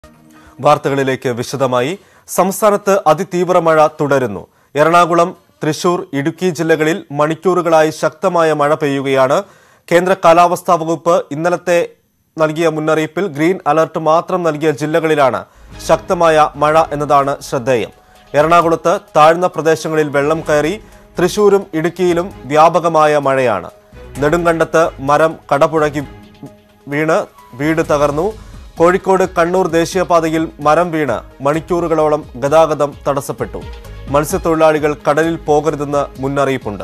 വാർത്തകളിലേക്ക് വിശദമായി സംസ്ഥാനത്ത് അതിതീവ്ര മഴ തുടരുന്നു എറണാകുളം തൃശൂർ ഇടുക്കി ജില്ലകളിൽ മണിക്കൂറുകളായി ശക്തമായ മഴ പെയ്യുകയാണ് കേന്ദ്ര കാലാവസ്ഥാ വകുപ്പ് ഇന്നലത്തെ നൽകിയ മുന്നറിയിപ്പിൽ ഗ്രീൻ അലർട്ട് മാത്രം നൽകിയ ജില്ലകളിലാണ് ശക്തമായ മഴ എന്നതാണ് ശ്രദ്ധേയം എറണാകുളത്ത് താഴ്ന്ന പ്രദേശങ്ങളിൽ വെള്ളം കയറി തൃശൂരും ഇടുക്കിയിലും വ്യാപകമായ മഴയാണ് നെടുങ്കണ്ടത്ത് മരം കടപുഴകി വീണ് വീട് തകർന്നു കോഴിക്കോട് കണ്ണൂർ ദേശീയപാതയിൽ മരം വീണ് മണിക്കൂറുകളോളം ഗതാഗതം തടസ്സപ്പെട്ടു മത്സ്യത്തൊഴിലാളികൾ കടലിൽ പോകരുതെന്ന് മുന്നറിയിപ്പുണ്ട്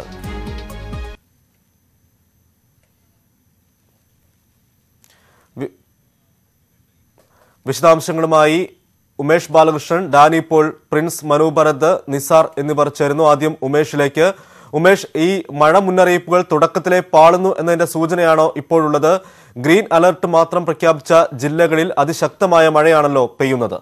വി- വിശദാംശങ്ങളുമായി ഉമേഷ് ബാലകൃഷ്ണൻ ഡാനി പോൾ പ്രിൻസ് മനു ഭരത് നിസാർ എന്നിവർ ചേരുന്നു ആദ്യം ഉമേഷിലേക്ക് ഉമേഷ് ഈ മഴ മുന്നറിയിപ്പുകൾ തുടക്കത്തിലെ പാളുന്നു എന്നതിന്റെ സൂചനയാണോ ഇപ്പോഴുള്ളത് ഗ്രീൻ അലർട്ട് മാത്രം പ്രഖ്യാപിച്ച ജില്ലകളിൽ അതിശക്തമായ മഴയാണല്ലോ പെയ്യുന്നത്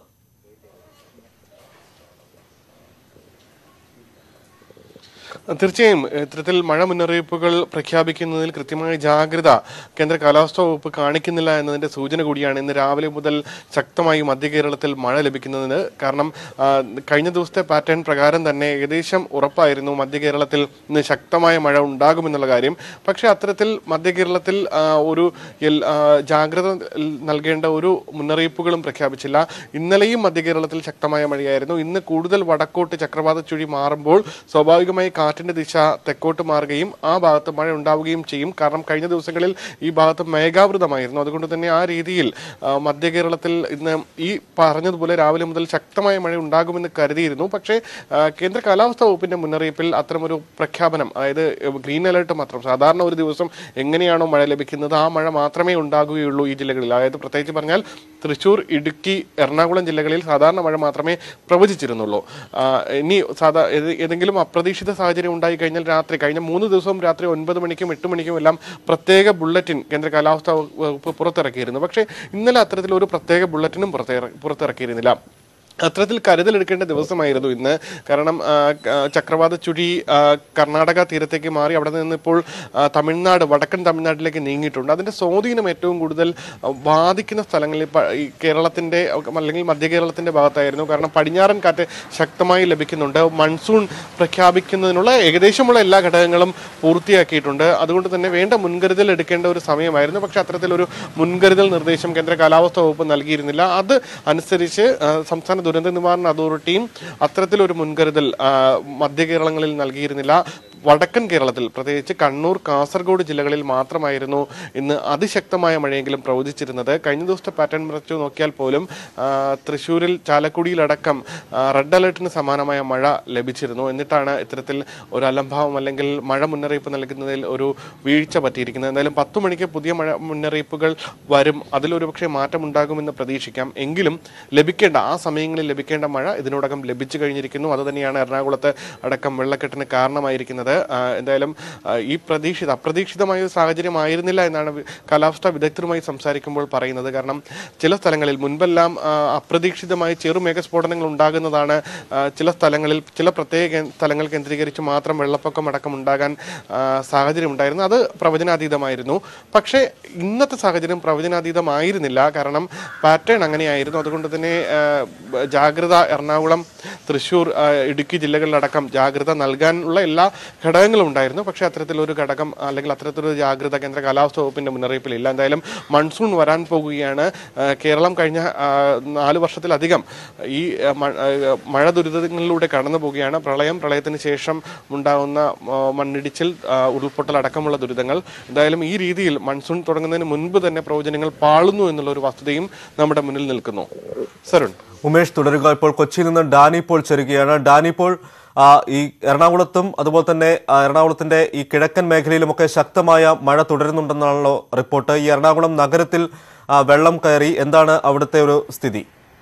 തീർച്ചയായും ഇത്തരത്തിൽ മഴ മുന്നറിയിപ്പുകൾ പ്രഖ്യാപിക്കുന്നതിൽ കൃത്യമായ ജാഗ്രത കേന്ദ്ര കാലാവസ്ഥാ വകുപ്പ് കാണിക്കുന്നില്ല എന്നതിന്റെ സൂചന കൂടിയാണ് ഇന്ന് രാവിലെ മുതൽ ശക്തമായി മധ്യ കേരളത്തിൽ മഴ ലഭിക്കുന്നതിന് കാരണം ആ, കഴിഞ്ഞ ദിവസത്തെ പാറ്റേൺ പ്രകാരം തന്നെ ഏകദേശം ഉറപ്പായിരുന്നു മധ്യ കേരളത്തിൽ ഇന്ന് ശക്തമായ മഴ ഉണ്ടാകുമെന്നുള്ള കാര്യം പക്ഷേ അത്തരത്തിൽ മധ്യ കേരളത്തിൽ ആ, ഒരു എൽ- ആ, ജാഗ്രത നൽകേണ്ട ഒരു മുന്നറിയിപ്പുകളും പ്രഖ്യാപിച്ചില്ല ഇന്നലെയും മധ്യ കേരളത്തിൽ ശക്തമായ മഴയായിരുന്നു ഇന്ന് കൂടുതൽ വടക്കോട്ട് ചക്രവാത ചുഴി മാറുമ്പോൾ സ്വാഭാവികമായി കാറ്റിന്റെ ദിശ തെക്കോട്ട് മാറുകയും ആ ഭാഗത്ത് മഴ ഉണ്ടാവുകയും ചെയ്യും കാരണം കഴിഞ്ഞ ദിവസങ്ങളിൽ ഈ ഭാഗത്ത് മേഘാവൃതമായിരുന്നു അതുകൊണ്ട് തന്നെ ആ രീതിയിൽ ആ, മധ്യ കേരളത്തിൽ ഇന്ന് ഈ പറഞ്ഞതുപോലെ രാവിലെ മുതൽ ശക്തമായ മഴ ഉണ്ടാകുമെന്ന് കരുതിയിരുന്നു പക്ഷേ ആ, കേന്ദ്ര കാലാവസ്ഥാ വകുപ്പിന്റെ മുന്നറിയിപ്പിൽ അത്തരമൊരു പ്രഖ്യാപനം അതായത് ഗ്രീൻ അലർട്ട് മാത്രം സാധാരണ ഒരു ദിവസം എങ്ങനെയാണോ മഴ ലഭിക്കുന്നത് ആ മഴ മാത്രമേ ഉണ്ടാകുകയുള്ളൂ ഈ ജില്ലകളിൽ അതായത് പ്രത്യേകിച്ച് പറഞ്ഞാൽ തൃശൂർ ഇടുക്കി എറണാകുളം ജില്ലകളിൽ സാധാരണ മഴ മാത്രമേ പ്രവചിച്ചിരുന്നുള്ളൂ ആ, ഇനി സാധാ ഏത്- ഏതെങ്കിലും അപ്രതീക്ഷിത സാഹചര്യം ഉണ്ടായി കഴിഞ്ഞാൽ രാത്രി കഴിഞ്ഞ മൂന്ന് ദിവസവും രാത്രി ഒൻപത് മണിക്കും എട്ട് മണിക്കും എല്ലാം പ്രത്യേക ബുള്ളറ്റിൻ കേന്ദ്ര കാലാവസ്ഥാ വകുപ്പ് പുറത്തിറക്കിയിരുന്നു പക്ഷേ ഇന്നലെ അത്തരത്തിൽ ഒരു പ്രത്യേക ബുള്ളറ്റിനും പുറത്തിറ പുറത്തിറക്കിയിരുന്നില്ല അത്തരത്തിൽ കരുതലെടുക്കേണ്ട ദിവസമായിരുന്നു ഇന്ന് കാരണം ആ, ക- ചക്രവാത ചുഴി ആ, കർണാടക തീരത്തേക്ക് മാറി അവിടെ നിന്ന് ഇപ്പോൾ ആ, തമിഴ്നാട് വടക്കൻ തമിഴ്നാട്ടിലേക്ക് നീങ്ങിയിട്ടുണ്ട് അതിന്റെ സ്വാധീനം ഏറ്റവും കൂടുതൽ ആ, ബാധിക്കുന്ന സ്ഥലങ്ങളിൽ പ- ഈ കേരളത്തിന്റെ അല്ലെങ്കിൽ മധ്യ കേരളത്തിന്റെ ഭാഗത്തായിരുന്നു കാരണം പടിഞ്ഞാറൻ കാറ്റ് ശക്തമായി ലഭിക്കുന്നുണ്ട് മൺസൂൺ പ്രഖ്യാപിക്കുന്നതിനുള്ള ഏകദേശമുള്ള എല്ലാ ഘടകങ്ങളും പൂർത്തിയാക്കിയിട്ടുണ്ട് അതുകൊണ്ട് തന്നെ വേണ്ട മുൻകരുതൽ എടുക്കേണ്ട ഒരു സമയമായിരുന്നു പക്ഷെ അത്തരത്തിലൊരു മുൻകരുതൽ നിർദ്ദേശം കേന്ദ്ര കാലാവസ്ഥാ വകുപ്പ് നൽകിയിരുന്നില്ല അത് അനുസരിച്ച് ആ, സംസ്ഥാന ദുരന്ത നിവാരണ അതോറിറ്റിയും അത്തരത്തിലൊരു മുൻകരുതൽ ആ, മധ്യ കേരളങ്ങളിൽ നൽകിയിരുന്നില്ല വടക്കൻ കേരളത്തിൽ പ്രത്യേകിച്ച് കണ്ണൂർ കാസർഗോഡ് ജില്ലകളിൽ മാത്രമായിരുന്നു ഇന്ന് അതിശക്തമായ മഴയെങ്കിലും പ്രവചിച്ചിരുന്നത് കഴിഞ്ഞ ദിവസത്തെ പാറ്റേൺ വെച്ച് നോക്കിയാൽ പോലും ആ, തൃശ്ശൂരിൽ ചാലക്കുടിയിലടക്കം ആ, റെഡ് അലർട്ടിന് സമാനമായ മഴ ലഭിച്ചിരുന്നു എന്നിട്ടാണ് ഇത്തരത്തിൽ ഒരു അലംഭാവം അല്ലെങ്കിൽ മഴ മുന്നറിയിപ്പ് നൽകുന്നതിൽ ഒരു വീഴ്ച പറ്റിയിരിക്കുന്നത് എന്തായാലും പത്തു മണിക്ക് പുതിയ മഴ മുന്നറിയിപ്പുകൾ വരും അതിലൊരു പക്ഷേ മാറ്റം ഉണ്ടാകുമെന്ന് പ്രതീക്ഷിക്കാം എങ്കിലും ലഭിക്കേണ്ട ആ സമയങ്ങളിൽ ലഭിക്കേണ്ട മഴ ഇതിനോടകം ലഭിച്ചു കഴിഞ്ഞിരിക്കുന്നു അത് തന്നെയാണ് എറണാകുളത്ത് അടക്കം വെള്ളക്കെട്ടിന് കാരണമായിരിക്കുന്നത് ആ, എന്തായാലും ആ, ഈ പ്രതീക്ഷിത അപ്രതീക്ഷിതമായ ഒരു സാഹചര്യമായിരുന്നില്ല എന്നാണ് വി- കാലാവസ്ഥാ വിദഗ്ധരുമായി സംസാരിക്കുമ്പോൾ പറയുന്നത് കാരണം ചില സ്ഥലങ്ങളിൽ മുൻപെല്ലാം ആ, അപ്രതീക്ഷിതമായി ചെറുമേഘസ്ഫോടനങ്ങൾ ഉണ്ടാകുന്നതാണ് ആ, ചില സ്ഥലങ്ങളിൽ ചില പ്രത്യേക കേ- സ്ഥലങ്ങൾ കേന്ദ്രീകരിച്ച് മാത്രം വെള്ളപ്പൊക്കം അടക്കം ഉണ്ടാകാൻ ആ, സാഹചര്യം ഉണ്ടായിരുന്നു അത് പ്രവചനാതീതമായിരുന്നു പക്ഷേ ഇന്നത്തെ സാഹചര്യം പ്രവചനാതീതമായിരുന്നില്ല കാരണം പാറ്റേൺ അങ്ങനെയായിരുന്നു അതുകൊണ്ട് തന്നെ ആ, ബ- ജാഗ്രത എറണാകുളം തൃശ്ശൂർ ആ, ഇടുക്കി ജില്ലകളിലടക്കം ജാഗ്രത നൽകാനുള്ള എല്ലാ ഘടകങ്ങളും ഉണ്ടായിരുന്നു പക്ഷേ അത്തരത്തിലൊരു ഘടകം അല്ലെങ്കിൽ അത്തരത്തിലൊരു ജാഗ്രത കേന്ദ്ര കാലാവസ്ഥാ വകുപ്പിന്റെ മുന്നറിയിപ്പിലില്ല എന്തായാലും മൺസൂൺ വരാൻ പോകുകയാണ് ആ, കേരളം കഴിഞ്ഞ ആ, നാല് വർഷത്തിലധികം ഈ ആ, മ- ആ, മഴ ദുരിതങ്ങളിലൂടെ കടന്നു പോവുകയാണ് പ്രളയം പ്രളയത്തിന് ശേഷം ഉണ്ടാകുന്ന ആ, മണ്ണിടിച്ചിൽ ആ, ഉരുൾപൊട്ടൽ അടക്കമുള്ള ദുരിതങ്ങൾ എന്തായാലും ഈ രീതിയിൽ മൺസൂൺ തുടങ്ങുന്നതിന് മുൻപ് തന്നെ പ്രവചനങ്ങൾ പാളുന്നു എന്നുള്ള ഒരു വസ്തുതയും നമ്മുടെ മുന്നിൽ നിൽക്കുന്നു സരുൺ ഉമേഷ് തുടരുക ഇപ്പോൾ കൊച്ചിയിൽ നിന്ന് ഡാനി പോൾ ചേരുകയാണ് ഡാനി പോൾ ആ, ഈ എറണാകുളത്തും അതുപോലെ തന്നെ ആ, എറണാകുളത്തിന്റെ ഈ കിഴക്കൻ മേഖലയിലുമൊക്കെ ശക്തമായ മഴ തുടരുന്നുണ്ടെന്നാണല്ലോ റിപ്പോർട്ട് ഈ എറണാകുളം നഗരത്തിൽ ആ, വെള്ളം കയറി എന്താണ് അവിടുത്തെ ഒരു സ്ഥിതി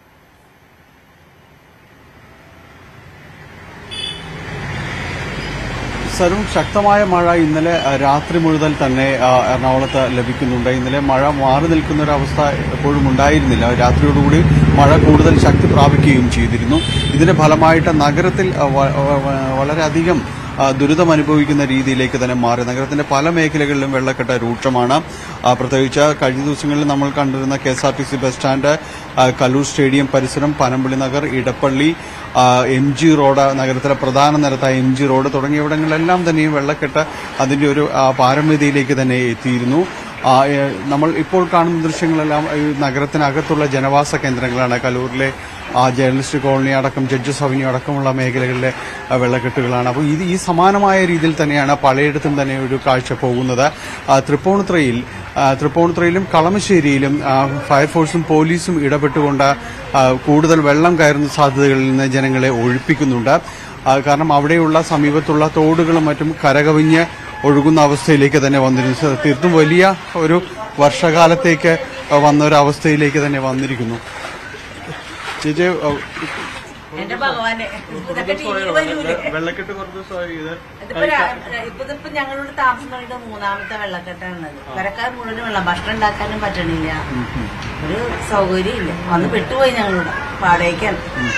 സരും ശക്തമായ മഴ ഇന്നലെ ആ, രാത്രി മുഴുവൻ തന്നെ ആ, എറണാകുളത്ത് ലഭിക്കുന്നുണ്ട് ഇന്നലെ മഴ മാറി നിൽക്കുന്ന ഒരു അവസ്ഥ എപ്പോഴും ഉണ്ടായിരുന്നില്ല രാത്രിയോടുകൂടി മഴ കൂടുതൽ ശക്തി പ്രാപിക്കുകയും ചെയ്തിരുന്നു ഇതിന്റെ ഫലമായിട്ട് നഗരത്തിൽ ആ, വ- വ- വളരെയധികം ആ, ദുരിതം അനുഭവിക്കുന്ന രീതിയിലേക്ക് തന്നെ മാറി നഗരത്തിന്റെ പല മേഖലകളിലും വെള്ളക്കെട്ട് രൂക്ഷമാണ് ആ, പ്രത്യേകിച്ച് കഴിഞ്ഞ ദിവസങ്ങളിൽ നമ്മൾ കണ്ടിരുന്ന K S R T C bus stand ആ, കല്ലൂർ സ്റ്റേഡിയം പരിസരം പനമ്പള്ളി നഗർ ഇടപ്പള്ളി ആ, എം ജി റോഡ് നഗരത്തിലെ പ്രധാന നിരത്തായ എം ജി റോഡ് തുടങ്ങിയവിടങ്ങളിലെല്ലാം തന്നെയും വെള്ളക്കെട്ട് അതിന്റെ ഒരു ആ, പാരമ്യതയിലേക്ക് തന്നെ എത്തിയിരുന്നു ആ, ഏ, നമ്മൾ ഇപ്പോൾ കാണുന്ന ദൃശ്യങ്ങളെല്ലാം ഈ നഗരത്തിനകത്തുള്ള ജനവാസ കേന്ദ്രങ്ങളാണ് കലൂരിലെ ആ ജേർണലിസ്റ്റ് കോളനി അടക്കം ജഡ്ജസ് അവന്യൂ അടക്കമുള്ള മേഖലകളിലെ ആ, വെള്ളക്കെട്ടുകളാണ് അപ്പോൾ ഇത് ഈ സമാനമായ രീതിയിൽ തന്നെയാണ് പലയിടത്തും തന്നെ ഒരു കാഴ്ച പോകുന്നത് ആ, തൃപ്പൂണിത്തുറയിൽ ആ, തൃപ്പൂണിത്തുറയിലും കളമശ്ശേരിയിലും ആ, ഫയർഫോഴ്സും പോലീസും ഇടപെട്ടുകൊണ്ട് ആ, കൂടുതൽ വെള്ളം കയറുന്ന സാധ്യതകളിൽ നിന്ന് ജനങ്ങളെ ഒഴിപ്പിക്കുന്നുണ്ട് ആ, കാരണം അവിടെയുള്ള സമീപത്തുള്ള തോടുകളും മറ്റും കരകവിഞ്ഞ് ഒഴുകുന്ന അവസ്ഥയിലേക്ക് തന്നെ വന്നിരുന്നു സ- തീർത്തും വലിയ ഒരു വർഷകാലത്തേക്ക് വന്ന ഒരു അവസ്ഥയിലേക്ക് തന്നെ വന്നിരിക്കുന്നു ചേച്ചി ആ, എന്റെ ഭഗവാനെ ഇതൊക്കെ ടി വി വരൂലേ വെള്ളക്കെട്ട് കുറച്ച് ദിവസമായി ഇത് ഇതിപ്പോ രാ- ഇപ്പൊ ഇതിപ്പോ ഞങ്ങളോട് താമസം തുടങ്ങിയിട്ട് മൂന്നാമത്തെ വെള്ളക്കെട്ടാണത് വരക്കാർ മുഴുവൻ വെള്ളം ഭക്ഷണം ഉണ്ടാക്കാനും പറ്റണില്ല ഒരു സൗകര്യം ഇല്ല വന്ന് പെട്ടുപോയി ഞങ്ങളോട് വാടകയ്ക്കാണ്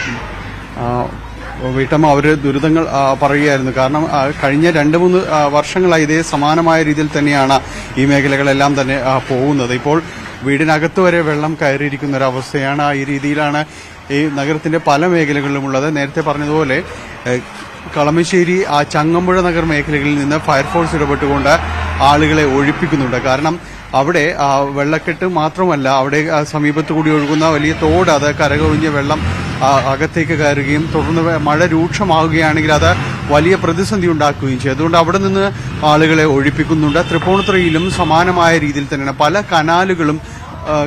ആ, വീട്ടമ്മ അവര് ദുരിതങ്ങൾ ആ, പറയുകയായിരുന്നു കാരണം ആ, കഴിഞ്ഞ രണ്ട് മൂന്ന് ആ, വർഷങ്ങളായി ഇതേ സമാനമായ രീതിയിൽ തന്നെയാണ് ഈ മേഖലകളെല്ലാം തന്നെ ആ, പോകുന്നത് ഇപ്പോൾ വീടിനകത്ത് വരെ വെള്ളം കയറിയിരിക്കുന്ന ഒരു അവസ്ഥയാണ് ആ, ഈ രീതിയിലാണ് ഈ നഗരത്തിന്റെ പല മേഖലകളിലുമുള്ളത് നേരത്തെ പറഞ്ഞതുപോലെ ഏ, കളമശ്ശേരി ആ ചങ്ങമ്പുഴ നഗർ മേഖലകളിൽ നിന്ന് ഫയർഫോഴ്സ് ഇടപെട്ടുകൊണ്ട് ആളുകളെ ഒഴിപ്പിക്കുന്നുണ്ട് കാരണം അവിടെ ആ, വെള്ളക്കെട്ട് മാത്രമല്ല അവിടെ ആ, സമീപത്ത് കൂടി ഒഴുകുന്ന വലിയ തോട് അത് കരകവിഞ്ഞ വെള്ളം ആ, അകത്തേക്ക് കയറുകയും തുടർന്ന് വെ- മഴ രൂക്ഷമാവുകയാണെങ്കിൽ അത് വലിയ പ്രതിസന്ധി ഉണ്ടാക്കുകയും ചെയ്യും അതുകൊണ്ട് അവിടെ നിന്ന് ആളുകളെ ഒഴിപ്പിക്കുന്നുണ്ട് തൃപ്പൂണിത്തുറയിലും സമാനമായ രീതിയിൽ തന്നെയാണ് പല കനാലുകളും ആ,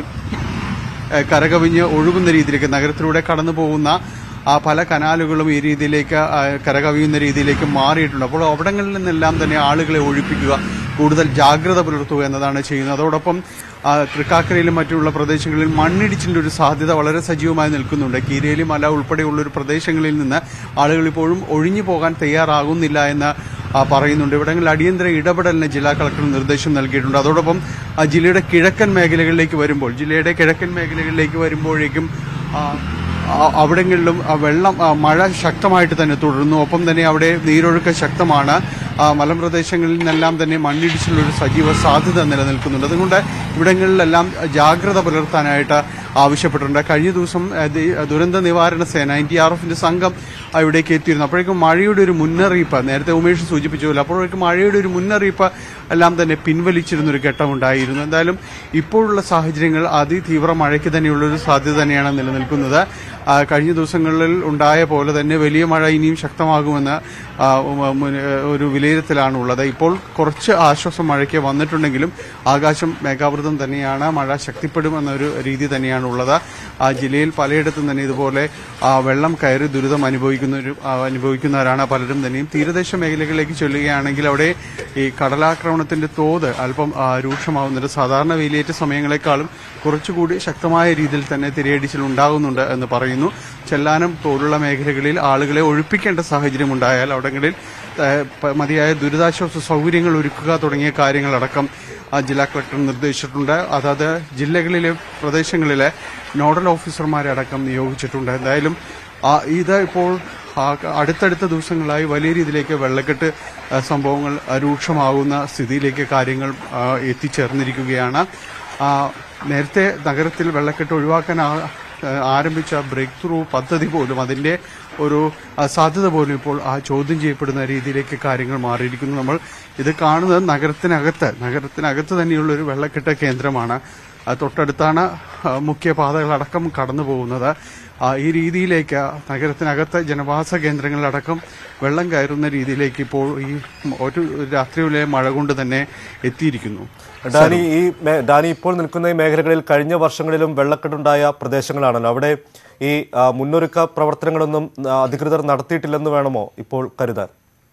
ഏഹ് കരകവിഞ്ഞ് ഒഴുകുന്ന രീതിയിലേക്ക് നഗരത്തിലൂടെ കടന്നു പോകുന്ന ആ പല കനാലുകളും ഈ രീതിയിലേക്ക് ആ, കരകവിയുന്ന രീതിയിലേക്ക് മാറിയിട്ടുണ്ട് അപ്പോൾ അവിടങ്ങളിൽ നിന്നെല്ലാം തന്നെ ആളുകളെ ഒഴിപ്പിക്കുക കൂടുതൽ ജാഗ്രത പുലർത്തുക എന്നതാണ് ചെയ്യുന്നത് അതോടൊപ്പം ആ, തൃക്കാക്കരയിലും മറ്റുള്ള പ്രദേശങ്ങളിൽ മണ്ണിടിച്ചിന്റെ ഒരു സാധ്യത വളരെ സജീവമായി നിൽക്കുന്നുണ്ട് കീരേലി മല ഉൾപ്പെടെയുള്ള ഒരു പ്രദേശങ്ങളിൽ നിന്ന് ആളുകൾ ഇപ്പോഴും ഒഴിഞ്ഞു പോകാൻ തയ്യാറാകുന്നില്ല എന്ന് ആ, പറയുന്നുണ്ട് ഇവിടങ്ങളിൽ അടിയന്തര ഇടപെടലിന് ജില്ലാ കളക്ടർ നിർദ്ദേശം നൽകിയിട്ടുണ്ട് അതോടൊപ്പം ആ, ജില്ലയുടെ കിഴക്കൻ മേഖലകളിലേക്ക് വരുമ്പോൾ ജില്ലയുടെ കിഴക്കൻ മേഖലകളിലേക്ക് വരുമ്പോഴേക്കും ആ, ആ- അവിടങ്ങളിലും ആ, വെള്ളം ആ, മഴ ശക്തമായിട്ട് തന്നെ തുടരുന്നു ഒപ്പം തന്നെ അവിടെ നീരൊഴുക്ക് ശക്തമാണ് ആ, മലമ്പ്രദേശങ്ങളിൽ നിന്നെല്ലാം തന്നെ മണ്ണിടിച്ചിലൊരു സജീവ സാധ്യത നിലനിൽക്കുന്നുണ്ട് അതുകൊണ്ട് ഇവിടങ്ങളിലെല്ലാം ജാഗ്രത പുലർത്താനായിട്ട് ആവശ്യപ്പെട്ടിട്ടുണ്ട് കഴിഞ്ഞ ദിവസം ആ, ദി- ദുരന്ത നിവാരണ സേന എൻ ഡി ആർ എഫിന്റെ സംഘം ആ, ഇവിടേക്ക് എത്തിയിരുന്നു അപ്പോഴേക്കും മഴയുടെ ഒരു മുന്നറിയിപ്പ് നേരത്തെ ഉമേഷ് സൂചിപ്പിച്ചുല്ലോ അപ്പോഴേക്കും മഴയുടെ ഒരു മുന്നറിയിപ്പ് എല്ലാം തന്നെ പിൻവലിച്ചിരുന്ന ഒരു ഘട്ടമുണ്ടായിരുന്നു എന്തായാലും ഇപ്പോഴുള്ള സാഹചര്യങ്ങൾ അതിതീവ്ര മഴയ്ക്ക് തന്നെയുള്ള ഒരു സാധ്യത തന്നെയാണ് നിലനിൽക്കുന്നത് ആ, കഴിഞ്ഞ ദിവസങ്ങളിൽ ഉണ്ടായ പോലെ തന്നെ വലിയ മഴ ഇനിയും ശക്തമാകുമെന്ന് ആ, ഉം, ഉം, ഒരു വിലയിരുത്തലാണ് ഉള്ളത് ഇപ്പോൾ കുറച്ച് ആശ്വാസം മഴയ്ക്ക് വന്നിട്ടുണ്ടെങ്കിലും ആകാശം മേഘാവൃതം തന്നെയാണ് മഴ ശക്തിപ്പെടുമെന്നൊരു രീതി തന്നെയാണ് ഉള്ളത് ആ ജില്ലയിൽ പലയിടത്തും തന്നെ ഇതുപോലെ ആ, വെള്ളം കയറി ദുരിതം അനുഭവിക്കുന്ന ഒരു ആ, അനുഭവിക്കുന്നവരാണ് പലരും തന്നെയും തീരദേശ മേഖലകളിലേക്ക് ചൊല്ലുകയാണെങ്കിൽ അവിടെ ഈ കടലാക്രമണത്തിന്റെ തോത് അല്പം ആ, രൂക്ഷമാവുന്നുണ്ട് സാധാരണ വേലിയേറ്റ സമയങ്ങളെക്കാളും കുറച്ചുകൂടി ശക്തമായ രീതിയിൽ തന്നെ തിരയടിച്ചിൽ ഉണ്ടാകുന്നുണ്ട് എന്ന് പറയുന്നു ചെല്ലാനം പോലുള്ള മേഖലകളിൽ ആളുകളെ ഒഴിപ്പിക്കേണ്ട സാഹചര്യം ഉണ്ടായാൽ അവിടങ്ങളിൽ ഏഹ്, പ- മതിയായ ദുരിതാശ്വാസ സൗകര്യങ്ങൾ ഒരുക്കുക തുടങ്ങിയ കാര്യങ്ങളടക്കം ആ ജില്ലാ കളക്ടർ നിർദ്ദേശിച്ചിട്ടുണ്ട് അതാത് ജില്ലകളിലെ പ്രദേശങ്ങളിലെ നോഡൽ ഓഫീസർമാരെ അടക്കം നിയോഗിച്ചിട്ടുണ്ട് എന്തായാലും ആ, ഇത് ഇപ്പോൾ ആ, അടുത്തടുത്ത ദിവസങ്ങളായി വലിയ രീതിയിലേക്ക് വെള്ളക്കെട്ട് ആ, സംഭവങ്ങൾ ആ, രൂക്ഷമാകുന്ന സ്ഥിതിയിലേക്ക് കാര്യങ്ങൾ ആ, എത്തിച്ചേർന്നിരിക്കുകയാണ് ആ, നേരത്തെ നഗരത്തിൽ വെള്ളക്കെട്ട് ഒഴിവാക്കാൻ ആ- ആരംഭിച്ച ബ്രേക്ക് ത്രൂ പദ്ധതി പോലും അതിന്റെ ഒരു ആ, സാധ്യത പോലും ഇപ്പോൾ ആ ചോദ്യം ചെയ്യപ്പെടുന്ന രീതിയിലേക്ക് കാര്യങ്ങൾ മാറിയിരിക്കുന്നു നമ്മൾ ഇത് കാണുന്നത് നഗരത്തിനകത്ത് നഗരത്തിനകത്ത് തന്നെയുള്ള ഒരു വെള്ളക്കെട്ട് കേന്ദ്രമാണ് ആ, തൊട്ടടുത്താണ് ആ, മുഖ്യ പാതകളടക്കം കടന്നു പോകുന്നത് ആ, ഈ രീതിയിലേക്ക് നഗരത്തിനകത്ത് ജനവാസ കേന്ദ്രങ്ങളിലടക്കം വെള്ളം കയറുന്ന രീതിയിലേക്ക് ഇപ്പോൾ ഈ ഒരു രാത്രിയിലെ മഴ കൊണ്ട് തന്നെ എത്തിയിരിക്കുന്നു ഡാനി ഈ മേ- ഡാനി ഇപ്പോൾ നിൽക്കുന്ന ഈ മേഖലകളിൽ കഴിഞ്ഞ വർഷങ്ങളിലും വെള്ളക്കെട്ടുണ്ടായ പ്രദേശങ്ങളാണല്ലോ അവിടെ ഈ ആ, മുന്നൊരുക്ക പ്രവർത്തനങ്ങളൊന്നും ആ, അധികൃതർ നടത്തിയിട്ടില്ലെന്ന് വേണമോ ഇപ്പോൾ കരുതാൻ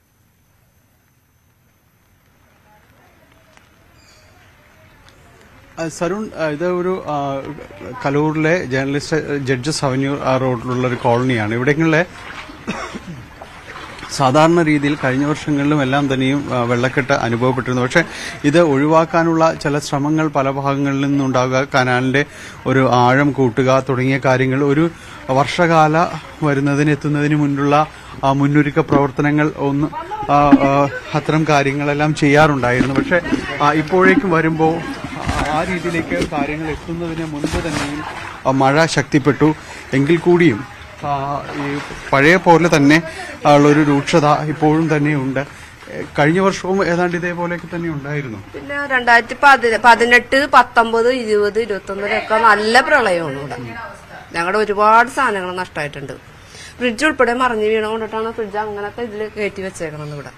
ആ, സരുൺ ആ, ഇത് ഒരു ആ, കലൂരിലെ ജേർണലിസ്റ്റ് ജഡ്ജസ് അവന്യൂ ആ റോഡിലുള്ള ഒരു കോളനിയാണ് ഇവിടങ്ങളിലെ സാധാരണ രീതിയിൽ കഴിഞ്ഞ വർഷങ്ങളിലും എല്ലാം തന്നെയും ആ, വെള്ളക്കെട്ട് അനുഭവപ്പെട്ടിരുന്നു പക്ഷേ ഇത് ഒഴിവാക്കാനുള്ള ചില ശ്രമങ്ങൾ പല ഭാഗങ്ങളിൽ നിന്നുണ്ടാകുക കനാലിന്റെ ഒരു ആഴം കൂട്ടുക തുടങ്ങിയ കാര്യങ്ങൾ ഒരു വർഷകാല വരുന്നതിന് എത്തുന്നതിന് മുൻപുള്ള ആ, മുന്നൊരുക്ക പ്രവർത്തനങ്ങൾ ഒന്ന് ആ, ആ, അത്തരം കാര്യങ്ങളെല്ലാം ചെയ്യാറുണ്ടായിരുന്നു പക്ഷേ ആ, ഇപ്പോഴേക്കും വരുമ്പോൾ ആ രീതിയിലേക്ക് കാര്യങ്ങൾ എത്തുന്നതിന് മുൻപ് തന്നെയും ആ, മഴ ശക്തിപ്പെട്ടു എങ്കിൽ കൂടിയും ആ, ഈ പഴയ പോലെ തന്നെ ഉള്ളൊരു രൂക്ഷത ഇപ്പോഴും തന്നെയുണ്ട് ഏ, കഴിഞ്ഞ വർഷവും ഏതാണ്ട് ഇതേപോലെയൊക്കെ തന്നെ ഉണ്ടായിരുന്നു പിന്നെ രണ്ടായിരത്തി പതി- പതിനെട്ട് പത്തൊമ്പത് ഇരുപത് ഇരുപത്തൊന്നിലൊക്കെ നല്ല പ്രളയമാണ് ഇവിടെ ഞങ്ങളുടെ ഒരുപാട് സാധനങ്ങൾ നഷ്ടമായിട്ടുണ്ട് ഫ്രിഡ്ജ് ഉൾപ്പെടെ മറിഞ്ഞു വീണ കൊണ്ടിട്ടാണ് ഫ്രിഡ്ജ് അങ്ങനത്തെ ഇതിൽ കയറ്റി വെച്ചേക്കണത് ഇവിടെ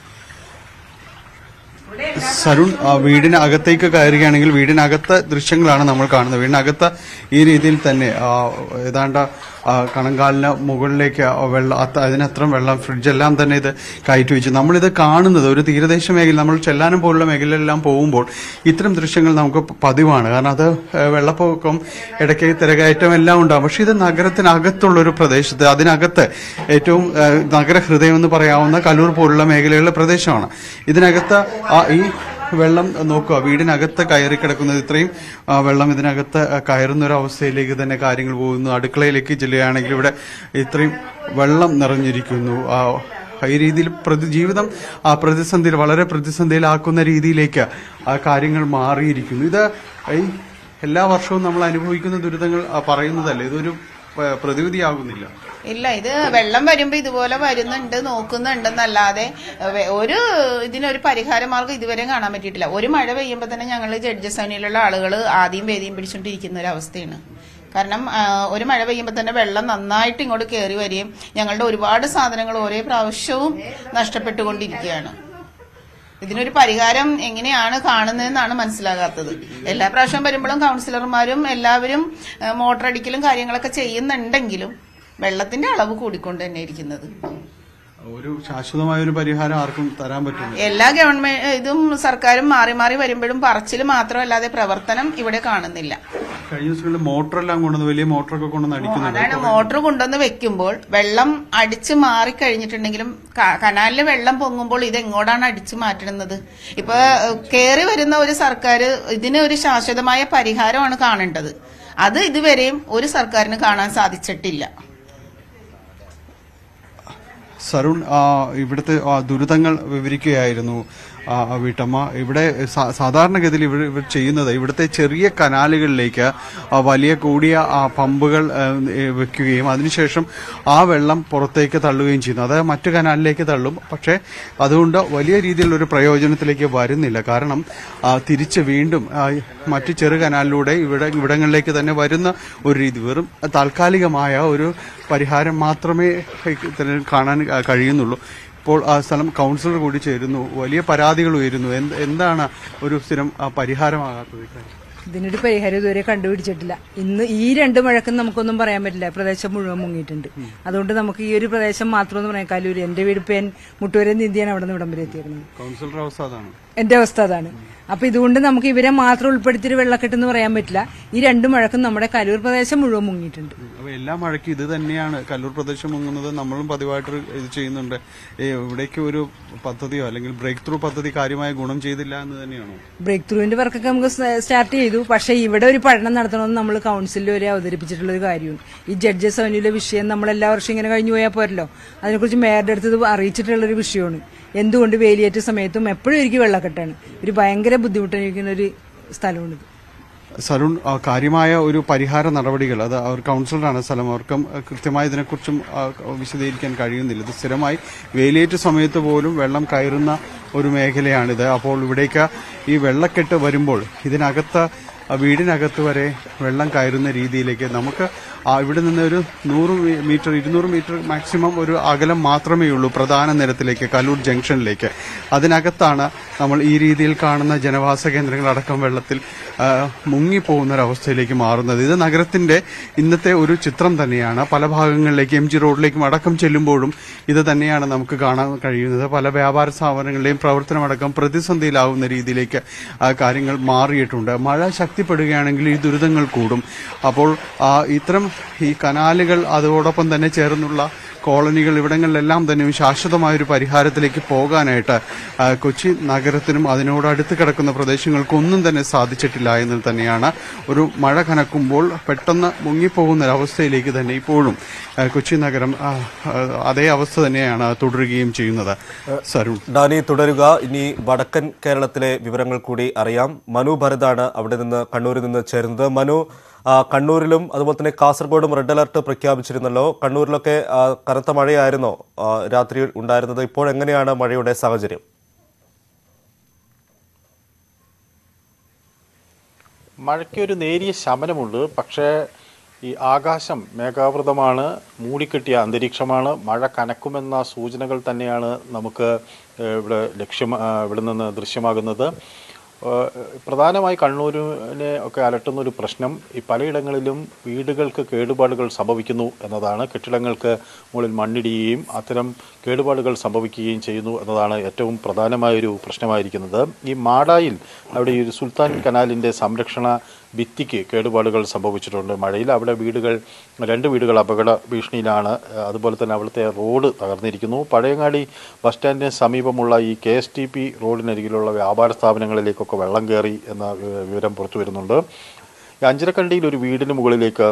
സരുൺ ആ, വീടിനകത്തേക്ക് കയറുകയാണെങ്കിൽ വീടിനകത്തെ ദൃശ്യങ്ങളാണ് നമ്മൾ കാണുന്നത് വീടിനകത്ത് ഈ രീതിയിൽ തന്നെ ആ, ഏതാണ്ട് ആ, കണങ്കാലിന് മുകളിലേക്ക് ആ വെള്ളം അത്ത- അതിനത്രയും വെള്ളം ഫ്രിഡ്ജെല്ലാം തന്നെ ഇത് കയറ്റി വെച്ചു നമ്മളിത് കാണുന്നത് ഒരു തീരദേശ മേഖല നമ്മൾ ചെല്ലാനം പോലുള്ള മേഖലയിലെല്ലാം പോകുമ്പോൾ ഇത്തരം ദൃശ്യങ്ങൾ നമുക്ക് പതിവാണ് കാരണം അത് ഏ, വെള്ളപ്പൊക്കം ഇടയ്ക്ക് തിരകയറ്റം എല്ലാം ഉണ്ടാകും പക്ഷെ ഇത് നഗരത്തിനകത്തുള്ള ഒരു പ്രദേശത്ത് അതിനകത്ത് ഏറ്റവും ഏ, നഗരഹൃദയം എന്ന് പറയാവുന്ന കലൂർ പോലുള്ള മേഖലകളിലെ പ്രദേശമാണ് ഇതിനകത്ത് ആ ഈ വെള്ളം നോക്കുക വീടിനകത്ത് കയറി കിടക്കുന്നത് ഇത്രയും ആ, വെള്ളം ഇതിനകത്ത് കയറുന്ന ഒരു അവസ്ഥയിലേക്ക് തന്നെ കാര്യങ്ങൾ പോകുന്നു അടുക്കളയിലേക്ക് ചെല്ലുകയാണെങ്കിൽ ഇവിടെ ഇത്രയും വെള്ളം നിറഞ്ഞിരിക്കുന്നു ആ, ഈ രീതിയിൽ പ്രതി ജീവിതം ആ പ്രതിസന്ധിയിൽ വളരെ പ്രതിസന്ധിയിലാക്കുന്ന രീതിയിലേക്ക് ആ കാര്യങ്ങൾ മാറിയിരിക്കുന്നു ഇത് ഈ എല്ലാ വർഷവും നമ്മൾ അനുഭവിക്കുന്ന ദുരിതങ്ങൾ ആ, പറയുന്നതല്ലേ ഇതൊരു ആ, പ്രതിവിധിയാകുന്നില്ല ഇല്ല ഇത് വെള്ളം വരുമ്പോ ഇതുപോലെ വരുന്നുണ്ട് നോക്കുന്നുണ്ടെന്നല്ലാതെ വെ- ഒരു ഇതിനൊരു പരിഹാര മാർഗം ഇതുവരെ കാണാൻ പറ്റിയിട്ടില്ല ഒരു മഴ പെയ്യുമ്പോൾ തന്നെ ഞങ്ങൾ ജഡ്ജസ് സേനയിലുള്ള ആളുകൾ ആദ്യം വേദിയും പിടിച്ചുകൊണ്ടിരിക്കുന്ന ഒരു അവസ്ഥയാണ് കാരണം ആ, ഒരു മഴ പെയ്യുമ്പോൾ തന്നെ വെള്ളം നന്നായിട്ട് ഇങ്ങോട്ട് കയറി വരികയും ഞങ്ങളുടെ ഒരുപാട് സാധനങ്ങൾ ഓരോ പ്രാവശ്യവും നഷ്ടപ്പെട്ടുകൊണ്ടിരിക്കുകയാണ് ഇതിനൊരു പരിഹാരം എങ്ങനെയാണ് കാണുന്നതെന്നാണ് മനസ്സിലാകാത്തത് എല്ലാ പ്രാവശ്യം വരുമ്പോഴും കൗൺസിലർമാരും എല്ലാവരും ആ, മോട്ടർ അടിക്കലും കാര്യങ്ങളൊക്കെ ചെയ്യുന്നുണ്ടെങ്കിലും വെള്ളത്തിന്റെ അളവ് കൂടിക്കൊണ്ട് തന്നെ ഇരിക്കുന്നത് ഒരു ശാശ്വതമായ ഒരു പരിഹാരം ആർക്കും തരാൻ പറ്റില്ല എല്ലാ ഗവൺമെന്റ് ഇതും സർക്കാരും മാറി മാറി വരുമ്പോഴും പറച്ചിൽ മാത്രമല്ലാതെ പ്രവർത്തനം ഇവിടെ കാണുന്നില്ല കഴിഞ്ഞ ദിവസങ്ങളിൽ മോട്ടറെല്ലാം കൊണ്ടുവന്ന് വലിയ മോട്ടറൊക്കെ കൊണ്ടുവന്ന് അടിക്കുന്നുണ്ട് അതാണ് മോട്ടർ കൊണ്ടുവന്ന് വെക്കുമ്പോൾ വെള്ളം അടിച്ചു മാറി കഴിഞ്ഞിട്ടുണ്ടെങ്കിലും ക- കനാലിൽ വെള്ളം പൊങ്ങുമ്പോൾ ഇത് എങ്ങോട്ടാണ് അടിച്ചു മാറ്റുന്നത് ഇപ്പൊ ഏഹ്, കേറി വരുന്ന ഒരു സർക്കാർ ഇതിന് ഒരു ശാശ്വതമായ പരിഹാരമാണ് കാണേണ്ടത് അത് ഇതുവരെയും ഒരു സർക്കാരിന് കാണാൻ സാധിച്ചിട്ടില്ല സരുൺ ആ, ഇവിടുത്തെ ആ, ദുരിതങ്ങൾ വിവരിക്കുകയായിരുന്നു ആ, ആ വീട്ടമ്മ ഇവിടെ സാ- സാധാരണഗതിയിൽ ഇവർ ഇവർ ചെയ്യുന്നത് ഇവിടുത്തെ ചെറിയ കനാലുകളിലേക്ക് ആ, വലിയ കൂടിയ ആ, പമ്പുകൾ ആ, ഏ, വെക്കുകയും അതിനുശേഷം ആ വെള്ളം പുറത്തേക്ക് തള്ളുകയും ചെയ്യുന്നു അത് മറ്റു കനാലിലേക്ക് തള്ളും പക്ഷേ അതുകൊണ്ട് വലിയ രീതിയിലുള്ള ഒരു പ്രയോജനത്തിലേക്ക് വരുന്നില്ല കാരണം ആ, തിരിച്ച് വീണ്ടും ആ, മറ്റു ചെറു കനാലിലൂടെ ഇവിടെ ഇവിടങ്ങളിലേക്ക് തന്നെ വരുന്ന ഒരു രീതി വെറും താൽക്കാലികമായ ഒരു പരിഹാരം മാത്രമേ ഇതിന് കാണാൻ ആ, കഴിയുന്നുള്ളൂ ഇപ്പോൾ ആ സ്ഥലം കൗൺസിലർ കൂടി ചേരുന്നു വലിയ പരാതികൾ ഉയരുന്നു എന്ത് എന്താണ് ഒരു സ്ഥിരം ആ, പരിഹാരമാകാത്തത് ഇക്കാര്യം? ഇതിനൊരു പരിഹാരം ഇതുവരെ കണ്ടുപിടിച്ചിട്ടില്ല ഇന്ന് ഈ രണ്ട് മഴക്കും നമുക്കൊന്നും പറയാൻ പറ്റില്ല പ്രദേശം മുഴുവൻ മുങ്ങിയിട്ടുണ്ട് അതുകൊണ്ട് നമുക്ക് ഈ ഒരു പ്രദേശം മാത്രം എന്ന് പറയാം കല്ലൂര് എന്റെ വീട് പേൻ മുട്ടുവരെ നീന്തിയാണ് അവിടെ നിന്ന് ഇവിടം വരെ എത്തിയിരുന്നത് കൗൺസിലറുടെ അവസ്ഥ അതാണ് എന്റെ അവസ്ഥ അതാണ് അപ്പൊ ഇതുകൊണ്ട് നമുക്ക് ഇവരെ മാത്രം ഉൾപ്പെടുത്തിയൊരു വെള്ളക്കെട്ടെന്ന് പറയാൻ പറ്റില്ല ഈ രണ്ട് മഴക്കും നമ്മുടെ കലൂർ പ്രദേശം മുഴുവൻ മുങ്ങിയിട്ടുണ്ട് അപ്പൊ എല്ലാ മഴയ്ക്കും ഇത് തന്നെയാണ് കല്ലൂർ പ്രദേശം മുങ്ങുന്നത് നമ്മളും പതിവായിട്ട് ഇത് ചെയ്യുന്നുണ്ട് ഏ, ഇവിടേക്ക് ഒരു പദ്ധതിയോ അല്ലെങ്കിൽ ബ്രേക്ക് ത്രൂ പദ്ധതി കാര്യമായ ഗുണം ചെയ്തില്ല എന്ന് തന്നെയാണോ ബ്രേക്ക് ത്രൂവിന്റെ വർക്കൊക്കെ നമുക്ക് സ്റ്റാർട്ട് ചെയ്തു പക്ഷേ ഇവിടെ ഒരു പഠനം നടത്തണമെന്ന് നമ്മൾ കൗൺസിലിൽ വരെ അവതരിപ്പിച്ചിട്ടുള്ള ഒരു കാര്യമാണ് ഈ ജഡ്ജസ് അവനിലെ വിഷയം നമ്മൾ എല്ലാ വർഷവും ഇങ്ങനെ കഴിഞ്ഞു പോയാൽ പോരല്ലോ അതിനെക്കുറിച്ച് മേയറുടെ അടുത്ത് ഇത് അറിയിച്ചിട്ടുള്ള ഒരു വിഷയമാണ് എന്തുകൊണ്ട് വേലിയേറ്റ സമയത്തും എപ്പോഴും എനിക്ക് വെള്ളക്കെട്ടാണ് ഒരു ഭയങ്കര ബുദ്ധിമുട്ടനുഭവിക്കുന്ന ഒരു സ്ഥലമാണിത് സരുൺ ആ, കാര്യമായ ഒരു പരിഹാര നടപടികൾ അത് അവർ കൗൺസിലറാണ് സ്ഥലം അവർക്കും ആ, കൃത്യമായി ഇതിനെക്കുറിച്ചും ആ, വിശദീകരിക്കാൻ കഴിയുന്നില്ല ഇത് സ്ഥിരമായി വേലിയേറ്റ സമയത്ത് പോലും വെള്ളം കയറുന്ന ഒരു മേഖലയാണിത് അപ്പോൾ ഇവിടേക്ക് ഈ വെള്ളക്കെട്ട് വരുമ്പോൾ ഇതിനകത്ത് ആ, വീടിനകത്ത് വരെ വെള്ളം കയറുന്ന രീതിയിലേക്ക് നമുക്ക് ആ, ഇവിടെ നിന്ന് ഒരു നൂറ് മീ- മീറ്റർ ഇരുന്നൂറ് മീറ്റർ മാക്സിമം ഒരു അകലം മാത്രമേ ഉള്ളൂ പ്രധാന നിരത്തിലേക്ക് കലൂർ ജംഗ്ഷനിലേക്ക് അതിനകത്താണ് നമ്മൾ ഈ രീതിയിൽ കാണുന്ന ജനവാസ കേന്ദ്രങ്ങളടക്കം വെള്ളത്തിൽ ആ, മുങ്ങിപ്പോകുന്ന ഒരവസ്ഥയിലേക്ക് മാറുന്നത് ഇത് നഗരത്തിന്റെ ഇന്നത്തെ ഒരു ചിത്രം തന്നെയാണ് പല ഭാഗങ്ങളിലേക്ക് എം ജി റോഡിലേക്കും അടക്കം ചെല്ലുമ്പോഴും ഇത് തന്നെയാണ് നമുക്ക് കാണാൻ കഴിയുന്നത് പല വ്യാപാര സ്ഥാപനങ്ങളുടെയും പ്രവർത്തനമടക്കം പ്രതിസന്ധിയിലാവുന്ന രീതിയിലേക്ക് ആ, കാര്യങ്ങൾ മാറിയിട്ടുണ്ട് മഴ ശക്തിപ്പെടുകയാണെങ്കിൽ ഈ ദുരിതങ്ങൾ കൂടും അപ്പോൾ ആ, ഇത്തരം ഈ കനാലുകൾ അതോടൊപ്പം തന്നെ ചേർന്നുള്ള കോളനികൾ ഇവിടങ്ങളിലെല്ലാം തന്നെ ശാശ്വതമായ ഒരു പരിഹാരത്തിലേക്ക് പോകാനായിട്ട് ആ, കൊച്ചി നഗരത്തിനും അതിനോട് അടുത്ത് കിടക്കുന്ന പ്രദേശങ്ങൾക്കൊന്നും തന്നെ സാധിച്ചിട്ടില്ല എന്ന് തന്നെയാണ് ഒരു മഴ കനക്കുമ്പോൾ പെട്ടെന്ന് മുങ്ങിപ്പോകുന്ന ഒരവസ്ഥയിലേക്ക് തന്നെ ഇപ്പോഴും ആ, കൊച്ചി നഗരം ആ, ആ, അതേ അവസ്ഥ തന്നെയാണ് തുടരുകയും ചെയ്യുന്നത് സരുൺ ഡാനി തുടരുക ഇനി വടക്കൻ കേരളത്തിലെ വിവരങ്ങൾ കൂടി അറിയാം മനു ഭരതാണ് അവിടെ നിന്ന് കണ്ണൂരിൽ നിന്ന് ചേരുന്നത് മനു ആ, കണ്ണൂരിലും അതുപോലെ തന്നെ കാസർഗോഡും റെഡ് അലർട്ട് പ്രഖ്യാപിച്ചിരുന്നല്ലോ കണ്ണൂരിലൊക്കെ ആ, കനത്ത മഴയായിരുന്നോ ആ, രാത്രി ഉണ്ടായിരുന്നത് ഇപ്പോൾ എങ്ങനെയാണ് മഴയുടെ സാഹചര്യം മഴയ്ക്ക് ഒരു നേരിയ ശമനമുണ്ട് പക്ഷേ ഈ ആകാശം മേഘാവൃതമാണ് മൂടിക്കെട്ടിയ അന്തരീക്ഷമാണ് മഴ കനക്കുമെന്ന സൂചനകൾ തന്നെയാണ് നമുക്ക് ഏഹ്, ഇവിടെ ലക്ഷ്യം ആ, ഇവിടെ നിന്ന് ദൃശ്യമാകുന്നത് ഏഹ്, പ്രധാനമായി കണ്ണൂരിനെ ഒക്കെ അലട്ടുന്ന ഒരു പ്രശ്നം ഈ പലയിടങ്ങളിലും വീടുകൾക്ക് കേടുപാടുകൾ സംഭവിക്കുന്നു എന്നതാണ് കെട്ടിടങ്ങൾക്ക് മുകളിൽ മണ്ണിടിയുകയും അത്തരം കേടുപാടുകൾ സംഭവിക്കുകയും ചെയ്യുന്നു എന്നതാണ് ഏറ്റവും പ്രധാനമായൊരു പ്രശ്നമായിരിക്കുന്നത് ഈ മാടായിൽ അവിടെ ഈ ഒരു സുൽത്താൻ കനാലിൻ്റെ സംരക്ഷണ ഭിത്തിക്ക് കേടുപാടുകൾ സംഭവിച്ചിട്ടുണ്ട് മഴയിൽ അവിടെ വീടുകൾ രണ്ട് വീടുകൾ അപകട ഭീഷണിയിലാണ് അതുപോലെ തന്നെ അവിടുത്തെ റോഡ് തകർന്നിരിക്കുന്നു പഴയങ്ങാടി ബസ് സ്റ്റാൻഡിന് സമീപമുള്ള ഈ കെ എസ് ടി പി റോഡിനരികിലുള്ള വ്യാപാര സ്ഥാപനങ്ങളിലേക്കൊക്കെ വെള്ളം കയറി എന്ന വി- വിവരം പുറത്തു വരുന്നുണ്ട് ഈ അഞ്ചരക്കണ്ടിയിൽ ഒരു വീടിന് മുകളിലേക്ക്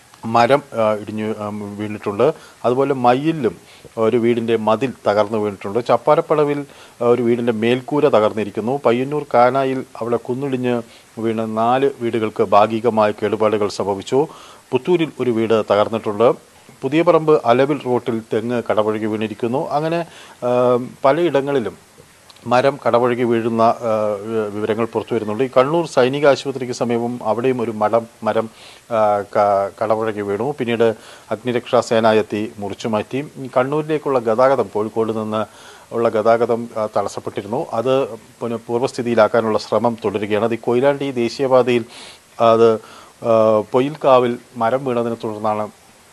മരം ആ, ഇടിഞ്ഞു ആ, വീണിട്ടുണ്ട് അതുപോലെ മയിലിലും ഒരു വീടിൻ്റെ മതിൽ തകർന്നു വീണിട്ടുണ്ട് ചപ്പാരപ്പടവിൽ ആ, ഒരു വീടിൻ്റെ മേൽക്കൂര തകർന്നിരിക്കുന്നു പയ്യന്നൂർ കാനായിൽ അവിടെ കുന്നിടിഞ്ഞ് വീണ് നാല് വീടുകൾക്ക് ഭാഗികമായ കേടുപാടുകൾ സംഭവിച്ചു പുത്തൂരിൽ ഒരു വീട് തകർന്നിട്ടുണ്ട് പുതിയ പറമ്പ് അലവിൽ റോട്ടിൽ തെങ്ങ് കടപുഴകി വീണിരിക്കുന്നു അങ്ങനെ ആ, പലയിടങ്ങളിലും മരം കടപുഴകി വീഴുന്ന ആ, വിവരങ്ങൾ പുറത്തു വരുന്നുണ്ട് ഈ കണ്ണൂർ സൈനിക ആശുപത്രിക്ക് സമീപം അവിടെയും ഒരു മടം മരം ആ, ക- കടപുഴകി വീണു പിന്നീട് അഗ്നിരക്ഷാ സേന എത്തി മുറിച്ചു മാറ്റി ഈ കണ്ണൂരിലേക്കുള്ള ഗതാഗതം കോഴിക്കോട് നിന്ന് ഉള്ള ഗതാഗതം ആ, തടസ്സപ്പെട്ടിരുന്നു അത് പുന- പൂർവ്വസ്ഥിതിയിലാക്കാനുള്ള ശ്രമം തുടരുകയാണ് അത് ഈ കൊയിലാണ്ടി ദേശീയപാതയിൽ അത് ആ, പൊയിൽക്കാവിൽ മരം വീണതിനെ തുടർന്നാണ്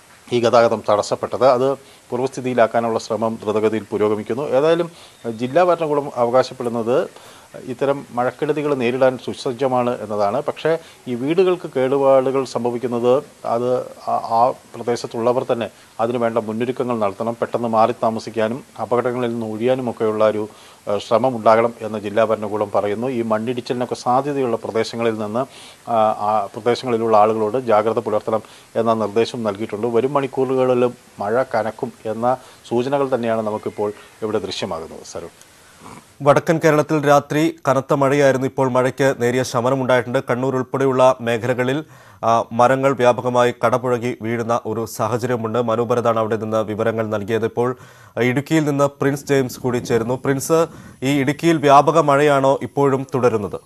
ഈ ഗതാഗതം തടസ്സപ്പെട്ടത് അത് പൂർവ്വസ്ഥിതിയിലാക്കാനുള്ള ശ്രമം ദ്രുതഗതിയിൽ പുരോഗമിക്കുന്നു ഏതായാലും ജില്ലാ ഭരണകൂടം അവകാശപ്പെടുന്നത് ഇത്തരം മഴക്കെടുതികൾ നേരിടാൻ സുസജ്ജമാണ് എന്നതാണ് പക്ഷേ ഈ വീടുകൾക്ക് കേടുപാടുകൾ സംഭവിക്കുന്നത് അത് ആ- ആ പ്രദേശത്തുള്ളവർ തന്നെ അതിനു വേണ്ട മുന്നൊരുക്കങ്ങൾ നടത്തണം പെട്ടെന്ന് മാറി താമസിക്കാനും അപകടങ്ങളിൽ നിന്ന് ഒഴിയാനുമൊക്കെയുള്ള ഒരു ഏഹ്, ശ്രമം ഉണ്ടാകണം എന്ന് ജില്ലാ ഭരണകൂടം പറയുന്നു ഈ മണ്ണിടിച്ചിലിനൊക്കെ സാധ്യതയുള്ള പ്രദേശങ്ങളിൽ നിന്ന് ആ, ആ പ്രദേശങ്ങളിലുള്ള ആളുകളോട് ജാഗ്രത പുലർത്തണം എന്ന നിർദ്ദേശം നൽകിയിട്ടുണ്ട് വരും മണിക്കൂറുകളിലും മഴ കനക്കും എന്ന സൂചനകൾ തന്നെയാണ് നമുക്കിപ്പോൾ ഇവിടെ ദൃശ്യമാകുന്നത് സരു വടക്കൻ കേരളത്തിൽ രാത്രി കനത്ത മഴയായിരുന്നു ഇപ്പോൾ മഴയ്ക്ക് നേരിയ ശമനമുണ്ടായിട്ടുണ്ട് കണ്ണൂർ ഉൾപ്പെടെയുള്ള മേഖലകളിൽ ആ, മരങ്ങൾ വ്യാപകമായി കടപുഴകി വീഴുന്ന ഒരു സാഹചര്യമുണ്ട് മനോഭരതാണ് അവിടെ നിന്ന് വിവരങ്ങൾ നൽകിയത് ഇപ്പോൾ ഇടുക്കിയിൽ നിന്ന് പ്രിൻസ് ജെയിംസ് കൂടി ചേരുന്നു പ്രിൻസ് ഈ ഇടുക്കിയിൽ വ്യാപക മഴയാണോ ഇപ്പോഴും തുടരുന്നത്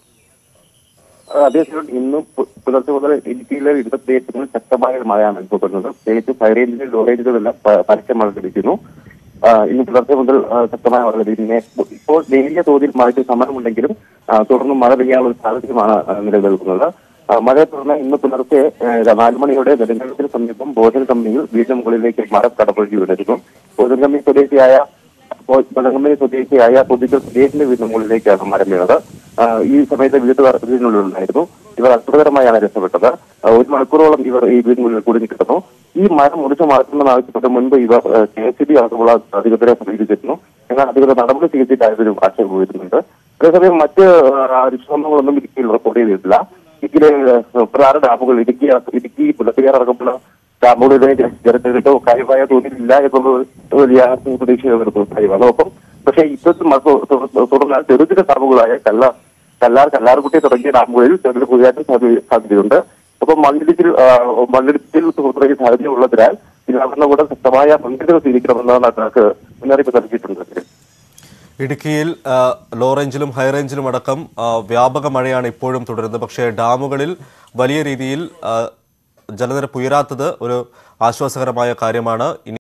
അതേസമയം ഇന്ന് പു- പുലർച്ചെ മുതൽ ഇടുക്കിയിലെ വിവിധ പ്രദേശങ്ങളിൽ ശക്തമായ ഒരു മഴയാണ് അനുഭവപ്പെടുന്നത് പ്രത്യേകിച്ച് ഫയറേഞ്ചിലും ലോ റേഞ്ചിലുമെല്ലാം പ- പരക്കെ മഴ ലഭിക്കുന്നു ആ, ഇന്ന് പുലർച്ചെ മുതൽ ആ, ശക്തമായ മഴ ലഭിക്കുന്നു ഇപ്പോൾ നേരിയ തോതിൽ മഴയ്ക്ക് സമരമുണ്ടെങ്കിലും ആ, തുടർന്ന് മഴ പെയ്യാനുള്ള ഒരു സാഹചര്യമാണ് ആ, നിലനിൽക്കുന്നത് ആ, മഴയെ തുടർന്ന് ഇന്ന് പുലർച്ചെ ആ, നാല് മണിയോടെ നെടുങ്കണ്ടത്തിന് സമീപം ബോധന കമ്പനിയിൽ വീടിന് മുകളിലേക്ക് മരം കടപുഴകി വീണിരുന്നു ബോധന കമ്പനി സ്വദേശിയായ ബദങ്കമ്പനി സ്വദേശിയായ പുതുക്കൽ സുരേഷിന്റെ വീടിന് മുകളിലേക്കാണ് മരം വീണത് ആ, ഈ സമയത്ത് വീട് വീടിനുള്ളിലുണ്ടായിരുന്നു ഇവർ അത്ഭുതകരമായാണ് രക്ഷപ്പെട്ടത് ആ, ഒരു മണിക്കൂറോളം ഇവർ ഈ വീടിനുള്ളിൽ കുടുങ്ങി കിടന്നു ഈ മരം മുറിച്ചു മാറ്റണമെന്ന് ആവശ്യപ്പെട്ട് മുൻപ് ഇവർ കെ എസ് ബി അടക്കമുള്ള അധികൃതരെ സമീപിച്ചിരുന്നു എന്നാൽ അധികൃതർ നടപടി സ്വീകരിച്ചിട്ടായതൊരു ആക്ഷേപം ഉയരുന്നുണ്ട് അതേസമയം മറ്റ് സംഭവങ്ങളൊന്നും ഇടുക്കിയിൽ റിപ്പോർട്ട് ചെയ്തിട്ടില്ല ഇടുക്കിയിലെ ആ, പ്രധാന ഡാമുകൾ ഇടുക്കി ഇടുക്കി പുലത്തുകാർ അടക്കമുള്ള ഡാമുകളിലെ ജലത്തിട്ടോ കാര്യമായ തോതിലില്ല എന്നുള്ളത് വലിയ പ്രതീക്ഷ കാര്യമാണ് ഒപ്പം പക്ഷേ ഇപ്പോഴത്തെ മഴ തുട- തുടർന്നാൽ ചെറുകിട ഡാമുകളായ കല്ല കല്ലാർ കല്ലാർകുട്ടി തുടങ്ങിയ ഡാമുകളിൽ ചെറുകിട പുതിയാറ്റം സാധ്യത സാധ്യതയുണ്ട് ഒപ്പം മണ്ണിടിച്ചിൽ ആ, മണ്ണിടിച്ചിൽ തുടങ്ങിയ സാധ്യതയുള്ളതിനാൽ ജില്ലാ ഭരണകൂടം ശക്തമായ മുൻകരുതൽ സ്വീകരിക്കണമെന്നാണ് നാട്ടുകാർക്ക് മുന്നറിയിപ്പ് നൽകിയിട്ടുണ്ട് ഇടുക്കിയിൽ ആ, ലോ റേഞ്ചിലും ഹൈ റേഞ്ചിലും അടക്കം ആ, വ്യാപക മഴയാണ് ഇപ്പോഴും തുടരുന്നത് പക്ഷേ ഡാമുകളിൽ വലിയ രീതിയിൽ ആ, ജലനിരപ്പ് ഉയരാത്തത് ഒരു ആശ്വാസകരമായ കാര്യമാണ് ഇനി